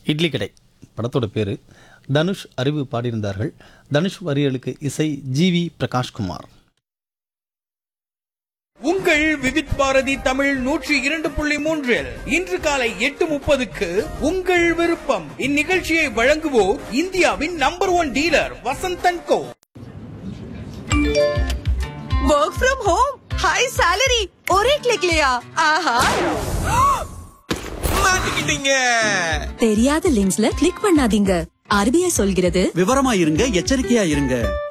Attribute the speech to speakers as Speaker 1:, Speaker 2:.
Speaker 1: இட்லி கடை படத்தோட பேர் தனுஷ் அறிவு பாடியிருந்தார்கள் தனுஷ் வரிகளுக்கு இசை ஜிவி பிரகாஷ்குமார்
Speaker 2: உங்கள் விவித் பாரதி தமிழ் நூற்றி இரண்டு புள்ளி மூன்றில் இன்று காலை எட்டு முப்பதுக்கு உங்கள் விருப்பம் இந்நிகழ்ச்சியை வழங்குவோர் இந்தியாவின் number one dealer Vasanthan co
Speaker 3: work from home high salary और एक क्लिक लिया ஆஹா
Speaker 4: மாட்டிக்கிட்டீங்க
Speaker 3: தெரியாத லிங்க்ஸ்ல கிளிக் பண்ணாதீங்க ஆர்பிஐ சொல்கிறது
Speaker 4: விவரமா இருங்க எச்சரிக்கையா இருங்க